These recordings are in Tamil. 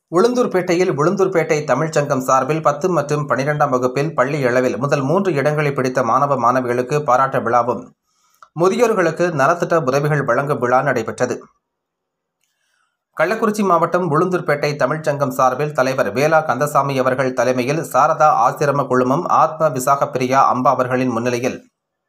உளுந்தூர்பேட்டையில் உளுந்தூர்பேட்டை தமிழ்ச்சங்கம் சார்பில் பத்து மற்றும் பனிரெண்டாம் வகுப்பில் பள்ளி அளவில் முதல் மூன்று இடங்களை பிடித்த மாணவ மாணவிகளுக்கு பாராட்டு விழாவும் முதியோர்களுக்கு நலத்திட்ட உதவிகள் வழங்கும் விழா நடைபெற்றது கள்ளக்குறிச்சி மாவட்டம் உளுந்தூர்பேட்டை தமிழ்ச்சங்கம் சார்பில் தலைவர் வேலா கந்தசாமி அவர்கள் தலைமையில் சாரதா ஆசிரம குழுமம் ஆத்ம விசாக பிரியா அம்பா அவர்களின் முன்னிலையில்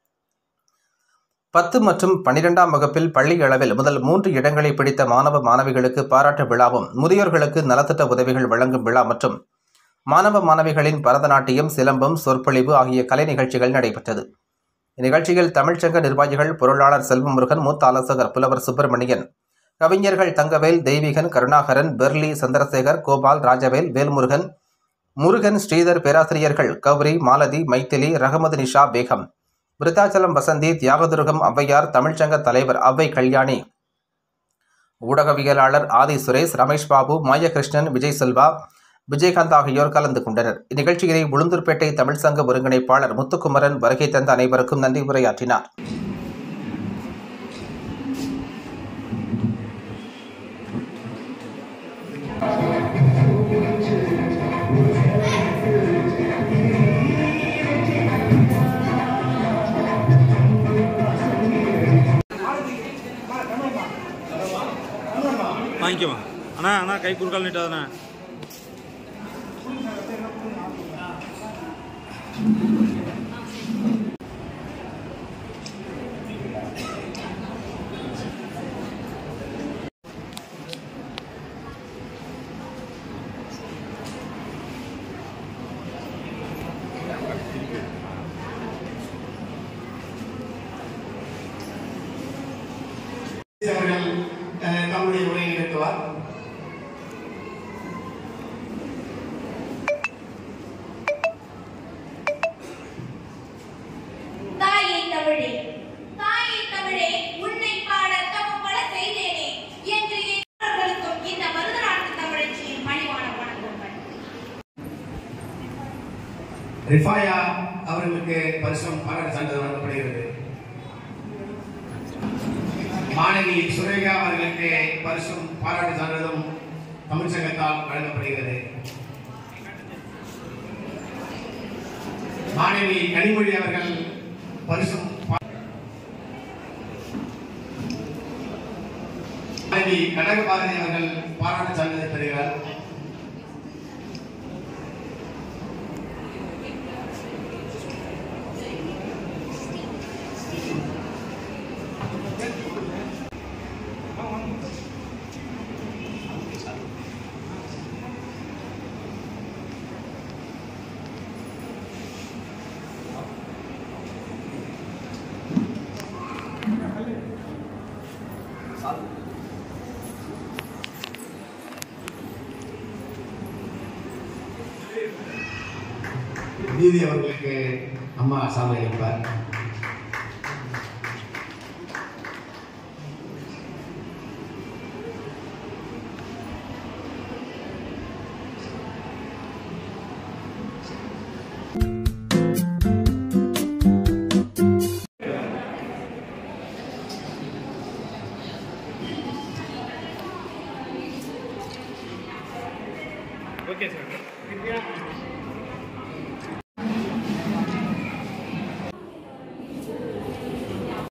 பத்து மற்றும் பனிரெண்டாம் வகுப்பில் பள்ளி அளவில் முதல் மூன்று இடங்களை பிடித்த மாணவ மாணவிகளுக்கு பாராட்டு விழாவும் முதியோர்களுக்கு நலத்திட்ட உதவிகள் வழங்கும் விழா மற்றும் மாணவ மாணவிகளின் பரதநாட்டியம் சிலம்பம் சொற்பொழிவு ஆகிய கலை நிகழ்ச்சிகள் நடைபெற்றது இந்நிகழ்ச்சியில் தமிழ்ச்சங்க நிர்வாகிகள் பொருளாளர் செல்வமுருகன் மூத்த ஆலோசகர் புலவர் சுப்பிரமணியன் கவிஞர்கள் தங்கவேல் தெய்வீகன் கருணாகரன் பெர்லி சந்திரசேகர் கோபால் ராஜவேல் வேல்முருகன் முருகன் ஸ்ரீதர் பேராசிரியர்கள் கௌரி மாலதி மைத்திலி ரஹமது நிஷா பேகம் விருத்தாச்சலம் வசந்தி தியாகதுருகம் ஔவையார் தமிழ்ச்சங்க தலைவர் ஔவை கல்யாணி ஊடகவியலாளர் ஆதி சுரேஷ் ரமேஷ் பாபு மாயகிருஷ்ணன் விஜய் செல்வா விஜயகாந்த் ஆகியோர் கலந்து கொண்டனர் இந்நிகழ்ச்சியினை உளுந்தூர்பேட்டை தமிழ்ச்சங்க ஒருங்கிணைப்பாளர் முத்துக்குமரன் வருகை தந்த அனைவருக்கும் நன்றி உரையாற்றினார் வாங்கிக்கோமா அண்ணா அண்ணா கை குறுக்கால் நீட்டாதாண்ணா அவர்கள் அஹ், தம்முடைய உரையை நிறுத்துவார் தாயே தமிழே தாயே தமிழே உன்னை பாட தவம் பல செய்தேனே என்று எல்லோர்களுக்கும் இந்த மருதநாட்டு தமிழச்சியின் பணிவான வணக்கங்கள் ரிஃபாயா அவர்களுக்கு பரிசும் பாராட்டு சான்றிதழ் வழங்கப்படுகிறது மாணவி சுரேகா அவர்களுக்கு பரிசும் பாராட்டு சான்றிதழும் தமிழ்ச்சங்கத்தால் வழங்கப்படுகிறது மாணவி கனிமொழி அவர்கள் பரிசும் பா- மாணவி கடகபாரதி அவர்கள் பாராட்டு சான்றிதழ் பெறுகிறார் நீதி அவர்களுக்கு அம்மா சாமி அளிப்பார்